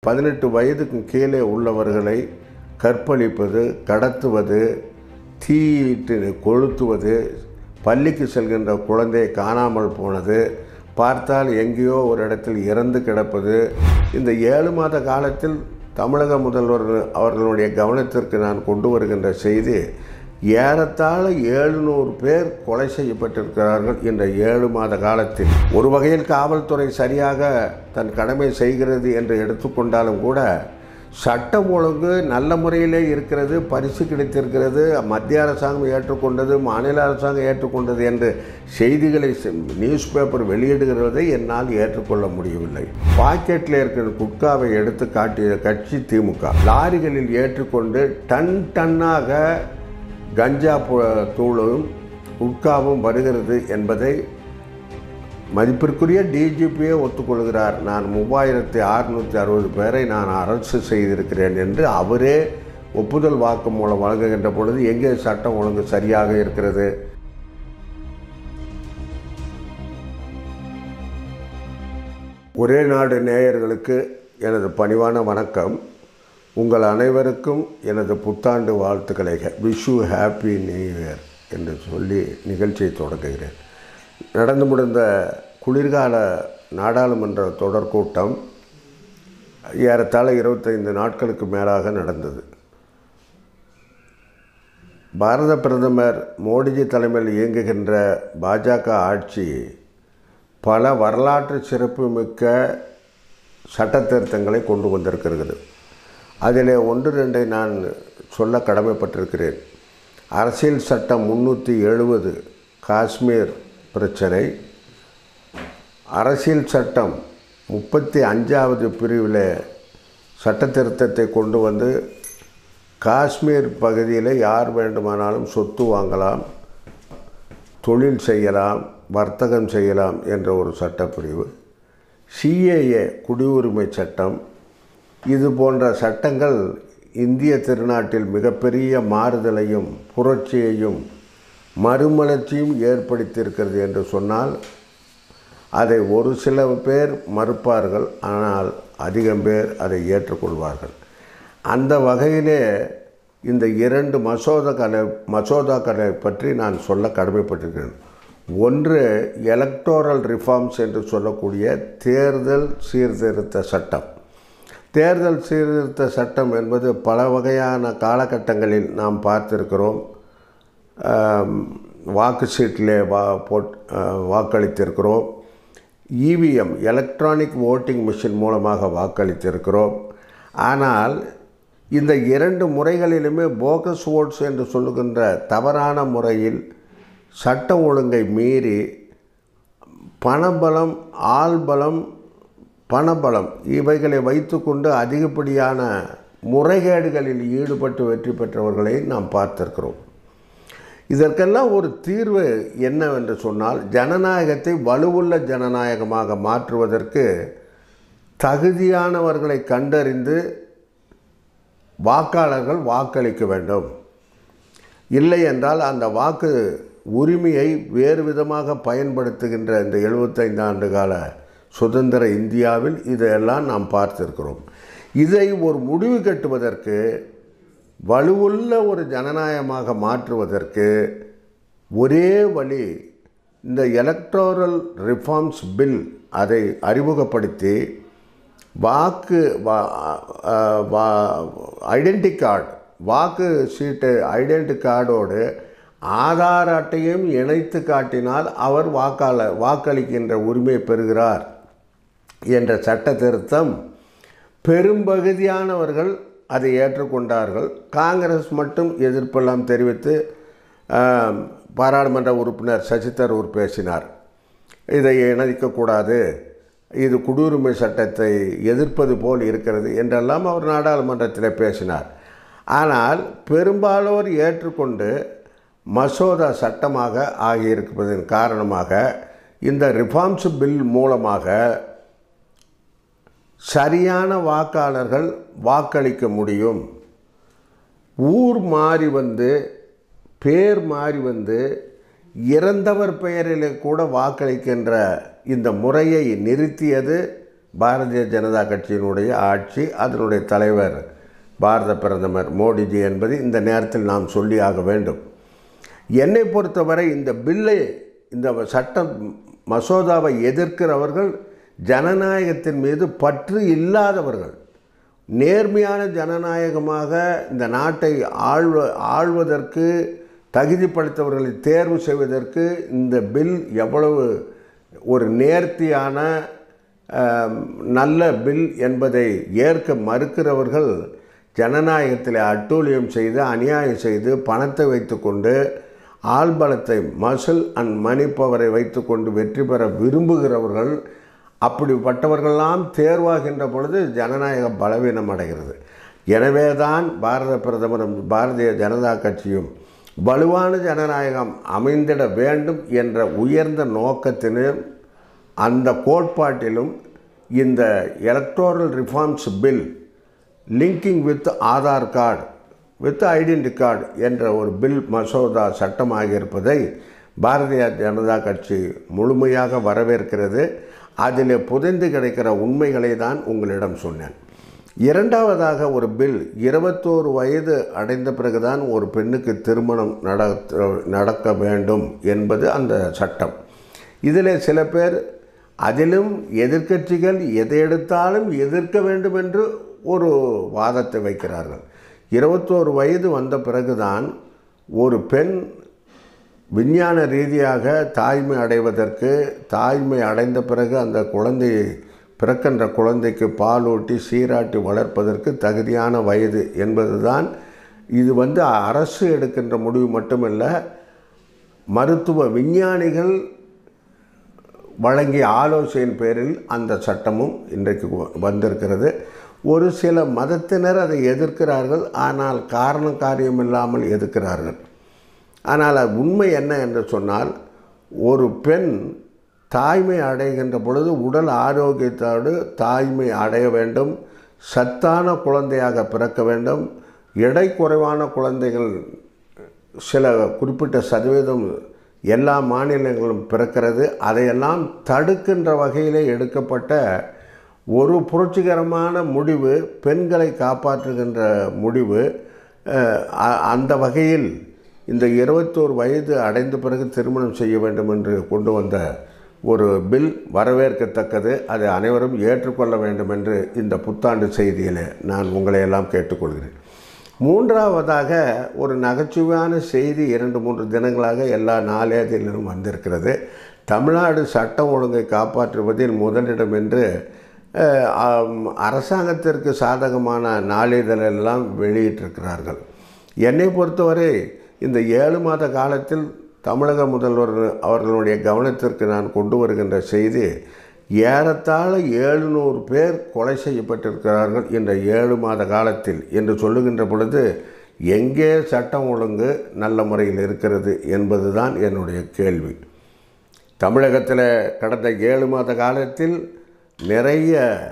பதினெட்டு வயதுக்கு கீழே உள்ளவர்களை கற்பழிப்பது கடத்துவது தீயிட்டு கொளுத்துவது பள்ளிக்கு செல்கின்ற குழந்தை காணாமல் போனது பார்த்தால் எங்கேயோ ஒரு இடத்தில் இறந்து கிடப்பது இந்த ஏழு மாத காலத்தில் தமிழக முதல்வர் அவர்களுடைய கவனத்திற்கு நான் கொண்டு வருகின்ற செய்தி ஏறத்தாழ எழுநூறு பேர் கொலை செய்யப்பட்டிருக்கிறார்கள் இந்த ஏழு மாத காலத்தில் ஒரு வகையில் காவல்துறை சரியாக தன் கடமை செய்கிறது என்று எடுத்துக்கொண்டாலும் கூட சட்டம் ஒழுங்கு நல்ல முறையிலே இருக்கிறது பரிசு கிடைத்திருக்கிறது மத்திய அரசாங்கம் ஏற்றுக்கொண்டது மாநில அரசாங்கம் ஏற்றுக்கொண்டது என்று செய்திகளை நியூஸ் பேப்பர் வெளியிடுகிறதை என்னால் ஏற்றுக்கொள்ள முடியவில்லை பாக்கெட்டில் இருக்கிற குட்காவை எடுத்து காட்டிய கட்சி திமுக லாரிகளில் ஏற்றுக்கொண்டு டன் டன்னாக கஞ்சா தூளும் குட்காவும் வருகிறது என்பதை மதிப்பிற்குரிய டிஜிபியே ஒத்துக்கொள்கிறார் நான் மூவாயிரத்தி அறுநூற்றி அறுபது பேரை நான் அரசு செய்திருக்கிறேன் என்று அவரே ஒப்புதல் வாக்கு மூலம் வழங்குகின்ற பொழுது எங்கே சட்டம் ஒழுங்கு சரியாக இருக்கிறது ஒரே நாடு நேயர்களுக்கு எனது பணிவான வணக்கம் உங்கள் அனைவருக்கும் எனது புத்தாண்டு வாழ்த்துக்களை விஷு ஹாப்பி நியூ இயர் என்று சொல்லி நிகழ்ச்சியை தொடங்குகிறேன் நடந்து முடிந்த குளிர்கால நாடாளுமன்ற தொடர் கூட்டம் ஏறத்தாழ இருபத்தைந்து நாட்களுக்கு மேலாக நடந்தது பாரத பிரதமர் மோடிஜி தலைமையில் இயங்குகின்ற பாஜக ஆட்சி பல வரலாற்று சிறப்புமிக்க சட்ட திருத்தங்களை கொண்டு வந்திருக்கிறது அதில் ஒன்று ரெண்டை நான் சொல்ல கடமைப்பட்டிருக்கிறேன் அரசியல் சட்டம் முந்நூற்றி எழுபது காஷ்மீர் பிரச்சனை அரசியல் சட்டம் முப்பத்தி அஞ்சாவது பிரிவில் சட்ட திருத்தத்தை கொண்டு வந்து காஷ்மீர் பகுதியில் யார் வேண்டுமானாலும் சொத்து வாங்கலாம் தொழில் செய்யலாம் வர்த்தகம் செய்யலாம் என்ற ஒரு சட்டப்பிரிவு சிஏஏ குடியுரிமை சட்டம் இது போன்ற சட்டங்கள் இந்திய திருநாட்டில் மிகப்பெரிய மாறுதலையும் புரட்சியையும் மறுமலர்ச்சியும் ஏற்படுத்தியிருக்கிறது என்று சொன்னால் அதை ஒரு சில பேர் மறுப்பார்கள் ஆனால் அதிகம் பேர் அதை ஏற்றுக்கொள்வார்கள் அந்த வகையிலே இந்த இரண்டு மசோதாக்களை மசோதாக்களை பற்றி நான் சொல்ல கடமைப்பட்டிருக்கிறேன் ஒன்று எலக்டோரல் ரிஃபார்ம்ஸ் என்று சொல்லக்கூடிய தேர்தல் சீர்திருத்த சட்டம் தேர்தல் சீர்திருத்த சட்டம் என்பது பல வகையான காலகட்டங்களில் நாம் பார்த்திருக்கிறோம் வாக்கு சீட்டிலே வா போட் வாக்களித்திருக்கிறோம் இவிஎம் எலக்ட்ரானிக் ஓட்டிங் மிஷின் மூலமாக வாக்களித்திருக்கிறோம் ஆனால் இந்த இரண்டு முறைகளிலுமே போகஸ் ஓட்ஸ் என்று சொல்லுகின்ற தவறான முறையில் சட்டம் ஒழுங்கை மீறி பணபலம் ஆள்பலம் பணபலம் இவைகளை வைத்துக்கொண்டு அதிகப்படியான முறைகேடுகளில் ஈடுபட்டு வெற்றி பெற்றவர்களை நாம் பார்த்திருக்கிறோம் இதற்கெல்லாம் ஒரு தீர்வு என்னவென்று சொன்னால் ஜனநாயகத்தை வலுவுள்ள ஜனநாயகமாக மாற்றுவதற்கு தகுதியானவர்களை கண்டறிந்து வாக்காளர்கள் வாக்களிக்க வேண்டும் இல்லை என்றால் அந்த வாக்கு உரிமையை வேறு விதமாக பயன்படுத்துகின்ற இந்த எழுபத்தைந்து ஆண்டு கால சுதந்திர இந்தியாவில் இதையெல்லாம் நாம் பார்த்திருக்கிறோம் இதை ஒரு முடிவு கட்டுவதற்கு வலுவுள்ள ஒரு ஜனநாயகமாக மாற்றுவதற்கு ஒரே வழி இந்த எலக்ட்ரோரல் ரிஃபார்ம்ஸ் பில் அதை அறிமுகப்படுத்தி வாக்கு ஐடென்டி கார்டு வாக்கு சீட்டு ஐடென்டி கார்டோடு ஆதார் அட்டையும் இணைத்து காட்டினால் அவர் வாக்காளர் வாக்களிக்கின்ற உரிமை பெறுகிறார் என்ற சட்ட திருத்தம் பெரும்பகுதியானவர்கள் அதை ஏற்றுக்கொண்டார்கள் காங்கிரஸ் மட்டும் எதிர்ப்பெல்லாம் தெரிவித்து பாராளுமன்ற உறுப்பினர் சசி தரூர் பேசினார் இதை இணைக்கக்கூடாது இது குடியுரிமை சட்டத்தை எதிர்ப்பது போல் இருக்கிறது என்றெல்லாம் அவர் நாடாளுமன்றத்தில் பேசினார் ஆனால் பெரும்பாலோர் ஏற்றுக்கொண்டு மசோதா சட்டமாக ஆகியிருப்பதன் காரணமாக இந்த ரிஃபார்ம்ஸ் பில் மூலமாக சரியான வாக்காளர்கள் வாக்களிக்க முடியும் ஊர் மாறி வந்து பேர் மாறி வந்து இறந்தவர் பெயரில் கூட வாக்களிக்கின்ற இந்த முறையை நிறுத்தியது பாரதிய ஜனதா கட்சியினுடைய ஆட்சி அதனுடைய தலைவர் பாரத பிரதமர் மோடிஜி என்பது இந்த நேரத்தில் நாம் சொல்லி ஆக வேண்டும் என்னை பொறுத்தவரை இந்த பில்லை இந்த சட்ட மசோதாவை எதிர்க்கிறவர்கள் ஜனநாயகத்தின் மீது பற்று இல்லாதவர்கள் நேர்மையான ஜனநாயகமாக இந்த நாட்டை ஆள்வ ஆள்வதற்கு தகுதிப்படுத்தவர்களை தேர்வு செய்வதற்கு இந்த பில் எவ்வளவு ஒரு நேர்த்தியான ஆம், நல்ல பில் என்பதை ஏற்க மறுக்கிறவர்கள் ஜனநாயகத்தில் அட்டூழியம் செய்து அநியாயம் செய்து பணத்தை வைத்துக்கொண்டு ஆள்பலத்தை மசில் அண்ட் மணி பவரை வைத்துக்கொண்டு வெற்றி பெற விரும்புகிறவர்கள் அப்படிப்பட்டவர்களெல்லாம் தேர்வாகின்ற பொழுது ஜனநாயகம் பலவீனம் அடைகிறது எனவே தான் பாரத பிரதமரும் பாரதிய ஜனதா கட்சியும் வலுவான ஜனநாயகம் அமைந்திட வேண்டும் என்ற உயர்ந்த நோக்கத்திலும் அந்த கோட்பாட்டிலும் இந்த electoral reforms bill linking with Aadhaar card with identity card என்ற ஒரு பில் மசோதா சட்டமாக இருப்பதை பாரதிய ஜனதா கட்சி முழுமையாக வரவேற்கிறது அதில் புதைந்து கிடைக்கிற உண்மைகளை தான் உங்களிடம் சொன்னேன் இரண்டாவதாக ஒரு பில் இருபத்தோரு வயது அடைந்த பிறகுதான் ஒரு பெண்ணுக்கு திருமணம் நடத்த நடக்க வேண்டும் என்பது அந்த சட்டம் இதில் சில பேர் அதிலும் எதிர்க்கட்சிகள் எதை எடுத்தாலும் எதிர்க்க வேண்டும் என்று ஒரு வாதத்தை வைக்கிறார்கள் இருபத்தோரு வயது வந்த பிறகுதான் ஒரு பெண் விஞ்ஞான ரீதியாக தாய்மை அடைவதற்கு தாய்மை அடைந்த பிறகு அந்த குழந்தையை பிறக்கின்ற குழந்தைக்கு பாலூட்டி சீராட்டி வளர்ப்பதற்கு தகுதியான வயது என்பதுதான் இது வந்து அரசு எடுக்கின்ற முடிவு மட்டுமல்ல மருத்துவ விஞ்ஞானிகள் வழங்கிய ஆலோசனையின் பேரில் அந்த சட்டமும் இன்றைக்கு வ- வந்திருக்கிறது ஒரு சில மதத்தினர் அதை எதிர்க்கிறார்கள் ஆனால் காரணம் காரியம் இல்லாமல் எதிர்க்கிறார்கள் ஆனால் அது உண்மை என்ன என்று சொன்னால் ஒரு பெண் தாய்மை அடைகின்ற பொழுது உடல் ஆரோக்கியத்தோடு தாய்மை அடைய வேண்டும் சத்தான குழந்தையாக பிறக்க வேண்டும் எடை குறைவான குழந்தைகள் சில குறிப்பிட்ட சதவீதம் எல்லா மாநிலங்களும் பிறக்கிறது அதையெல்லாம் தடுக்கின்ற வகையிலே எடுக்கப்பட்ட ஒரு புரட்சிகரமான முடிவு பெண்களை காப்பாற்றுகின்ற முடிவு அஹ், அ- அந்த வகையில் இந்த இருபத்தோரு வயது அடைந்த பிறகு திருமணம் செய்ய வேண்டும் என்று கொண்டு வந்த ஒரு பில் வரவேற்கத்தக்கது அதை அனைவரும் ஏற்றுக்கொள்ள வேண்டும் என்று இந்த புத்தாண்டு செய்தியில் நான் உங்களை எல்லாம் கேட்டுக்கொள்கிறேன் மூன்றாவதாக ஒரு நகைச்சுவையான செய்தி இரண்டு மூன்று தினங்களாக எல்லா நாளேதிலும் வந்திருக்கிறது தமிழ்நாடு சட்டம் ஒழுங்கை காப்பாற்றுவதில் முதலிடம் என்று அஹ், ஆம், அரசாங்கத்திற்கு சாதகமான நாளிதழெல்லாம் வெளியிட்டிருக்கிறார்கள் என்னை பொறுத்தவரை இந்த ஏழு மாத காலத்தில் தமிழக முதல்வர் அவர்களுடைய கவனத்திற்கு நான் கொண்டு வருகின்ற செய்தி ஏறத்தாழ ஏழுநூறு பேர் கொலை செய்யப்பட்டிருக்கிறார்கள் இந்த ஏழு மாத காலத்தில் என்று சொல்லுகின்ற பொழுது எங்கே சட்டம் ஒழுங்கு நல்ல முறையில் இருக்கிறது என்பதுதான் என்னுடைய கேள்வி தமிழகத்தில் கடந்த ஏழு மாத காலத்தில் நிறைய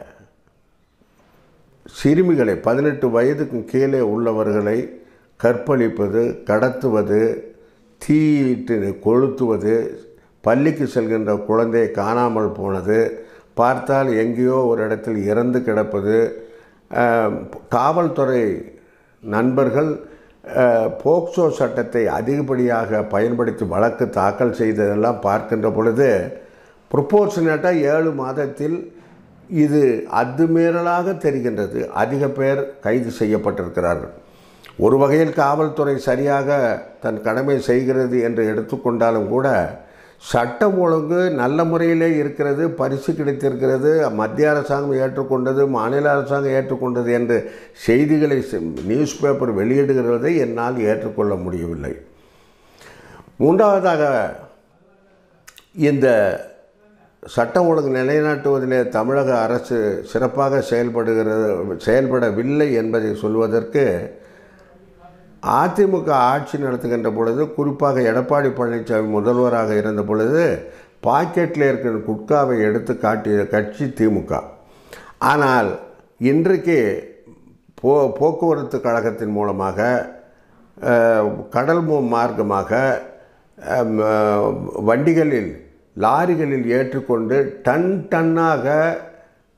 சிறுமிகளை பதினெட்டு வயதுக்கு கீழே உள்ளவர்களை கற்பழிப்பது கடத்துவது தீயிட்டு கொளுத்துவது பள்ளிக்கு செல்கின்ற குழந்தை காணாமல் போனது பார்த்தால் எங்கேயோ ஒரு இடத்தில் இறந்து கிடப்பது ஆம், காவல்துறை நண்பர்கள் அஹ், போக்சோ சட்டத்தை அதிகப்படியாக பயன்படுத்தி வழக்கு தாக்கல் செய்ததெல்லாம் பார்க்கின்ற பொழுது ப்ரொப்போர்ஷனேட்டாக ஏழு மாதத்தில் இது அத்துமீறலாக தெரிகின்றது அதிக பேர் கைது செய்யப்பட்டிருக்கிறார்கள் ஒரு வகையில் காவல்துறை சரியாக தன் கடமை செய்கிறது என்று எடுத்துக்கொண்டாலும் கூட சட்டம் ஒழுங்கு நல்ல முறையிலே இருக்கிறது பரிசு கிடைத்திருக்கிறது மத்திய அரசாங்கம் ஏற்றுக்கொண்டது மாநில அரசாங்கம் ஏற்றுக்கொண்டது என்று செய்திகளை செ- நியூஸ் பேப்பர் வெளியிடுகிறதை என்னால் ஏற்றுக்கொள்ள முடியவில்லை மூன்றாவதாக இந்த சட்டம் ஒழுங்கு நிலைநாட்டுவதிலே தமிழக அரசு சிறப்பாக செயல்படுகிறது செயல்படவில்லை என்பதை சொல்வதற்கு அதிமுக ஆட்சி நடத்துகின்ற பொழுது குறிப்பாக எடப்பாடி பழனிசாமி முதல்வராக இருந்த பொழுது பாக்கெட்டில் இருக்கிற குட்காவை எடுத்து காட்டிய கட்சி திமுக ஆனால் இன்றைக்கு போ போக்குவரத்து கழகத்தின் மூலமாக அஹ், கடல் மு- மார்க்கமாக அம், அஹ், வண்டிகளில் லாரிகளில் ஏற்றுக்கொண்டு டன் டன்னாக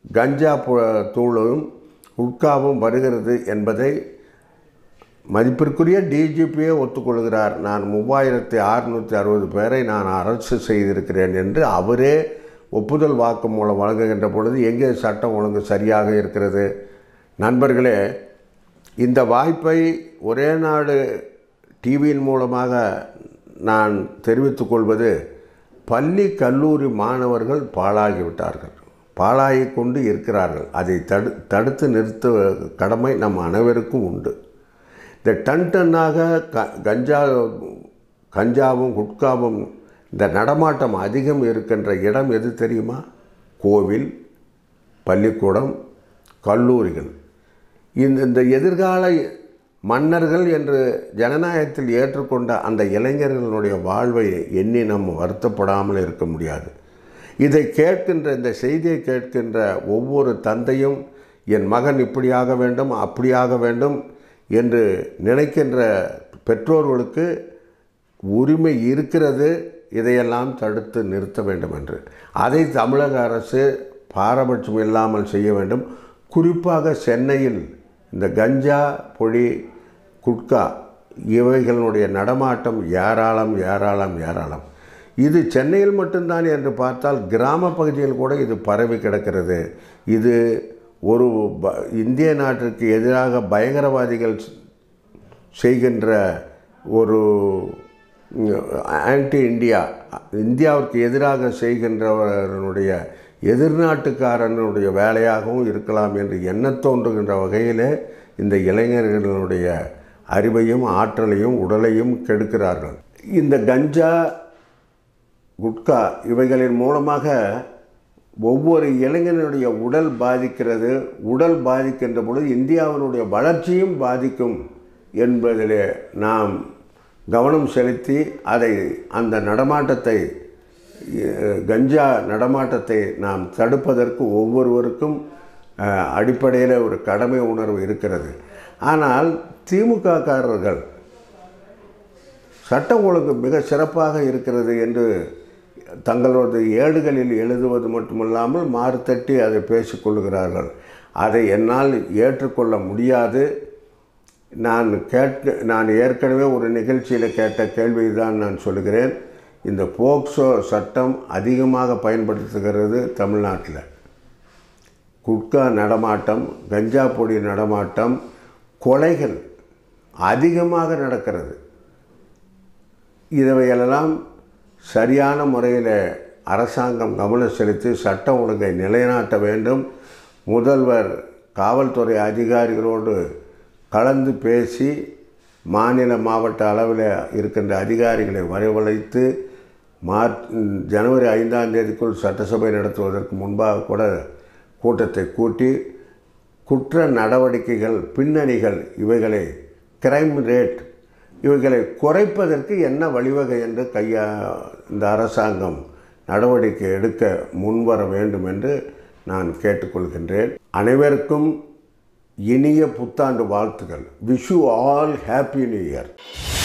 கஞ்சா பு- தூளும் உட்காவும் வருகிறது என்பதை மதிப்பிற்குரிய டிஜிபியே ஒத்துக்கொள்கிறார் நான் மூவாயிரத்தி அறுநூற்றி அறுபது பேரை நான் அரசு செய்திருக்கிறேன் என்று அவரே ஒப்புதல் வாக்குமூலம் வழங்குகின்ற பொழுது எங்கே சட்டம் ஒழுங்கு சரியாக இருக்கிறது நண்பர்களே இந்த வாய்ப்பை ஒரே நாடு டிவியின் மூலமாக நான் தெரிவித்துக் கொள்வது பள்ளி கல்லூரி மாணவர்கள் பாழாகிவிட்டார்கள் பாழாகிக் கொண்டு இருக்கிறார்கள் அதை தடு தடுத்து நிறுத்த கடமை நம் அனைவருக்கும் உண்டு இந்த டன் டன்னாக க கஞ்சா கஞ்சாவும் குட்காவும் இந்த நடமாட்டம் அதிகம் இருக்கின்ற இடம் எது தெரியுமா கோவில் பள்ளிக்கூடம் கல்லூரிகள் இந்த இந்த எதிர்கால மன்னர்கள் என்று ஜனநாயகத்தில் ஏற்றுக்கொண்ட அந்த இளைஞர்களுடைய வாழ்வை எண்ணி நம்ம வருத்தப்படாமல் இருக்க முடியாது இதை கேட்கின்ற இந்த செய்தியை கேட்கின்ற ஒவ்வொரு தந்தையும் என் மகன் இப்படியாக வேண்டும் அப்படியாக வேண்டும் என்று நினைக்கின்ற பெற்றோர்களுக்கு உரிமை இருக்கிறது இதையெல்லாம் தடுத்து நிறுத்த வேண்டும் என்று அதை தமிழக அரசு பாரபட்சம் இல்லாமல் செய்ய வேண்டும் குறிப்பாக சென்னையில் இந்த கஞ்சா பொடி குட்கா இவைகளுடைய நடமாட்டம் ஏராளம் ஏராளம் ஏராளம் இது சென்னையில் மட்டும்தான் என்று பார்த்தால் கிராம பகுதியில் கூட இது பரவி கிடக்கிறது இது ஒரு ப இந்திய நாட்டிற்கு எதிராக பயங்கரவாதிகள் செய்கின்ற ஒரு ஆன்டி இந்தியா இந்தியாவிற்கு எதிராக செய்கின்றவனுடைய எதிர்நாட்டுக்காரனுடைய வேலையாகவும் இருக்கலாம் என்று எண்ண தோன்றுகின்ற வகையிலே இந்த இளைஞர்களுடைய அறிவையும் ஆற்றலையும் உடலையும் கெடுக்கிறார்கள் இந்த கஞ்சா குட்கா இவைகளின் மூலமாக ஒவ்வொரு இளைஞனுடைய உடல் பாதிக்கிறது உடல் பாதிக்கின்ற பொழுது இந்தியாவினுடைய வளர்ச்சியும் பாதிக்கும் என்பதிலே நாம் கவனம் செலுத்தி அதை அந்த நடமாட்டத்தை அஹ், கஞ்சா நடமாட்டத்தை நாம் தடுப்பதற்கு ஒவ்வொருவருக்கும் அஹ், அடிப்படையில் ஒரு கடமை உணர்வு இருக்கிறது ஆனால் திமுக காரர்கள் சட்டம் ஒழுங்கு மிக சிறப்பாக இருக்கிறது என்று தங்களது ஏடுகளில் எழுதுவது மட்டுமல்லாமல் மாறுதட்டி அதை பேசிக்கொள்கிறார்கள் அதை என்னால் ஏற்றுக்கொள்ள முடியாது நான் கேட்டு நான் ஏற்கனவே ஒரு நிகழ்ச்சியில் கேட்ட கேள்வியை தான் நான் சொல்கிறேன் இந்த போக்சோ சட்டம் அதிகமாக பயன்படுத்துகிறது தமிழ்நாட்டில் குட்கா நடமாட்டம் கஞ்சா பொடி நடமாட்டம் கொலைகள் அதிகமாக நடக்கிறது இதையெல்லாம் சரியான முறையில் அரசாங்கம் கவனம் செலுத்தி சட்ட ஒழுங்கை நிலைநாட்ட வேண்டும் முதல்வர் காவல்துறை அதிகாரிகளோடு கலந்து பேசி மாநில மாவட்ட அளவில் இருக்கின்ற அதிகாரிகளை வரவழைத்து மார்ச் ஜனவரி ஐந்தாம் தேதிக்குள் சட்டசபை நடத்துவதற்கு முன்பாக கூட கூட்டத்தை கூட்டி குற்ற நடவடிக்கைகள் பின்னணிகள் இவைகளை கிரைம் ரேட் இவைகளை குறைப்பதற்கு என்ன வழிவகை என்று கையா இந்த அரசாங்கம் நடவடிக்கை எடுக்க முன்வர வேண்டும் என்று நான் கேட்டுக்கொள்கின்றேன் அனைவருக்கும் இனிய புத்தாண்டு வாழ்த்துக்கள் wish you all happy new year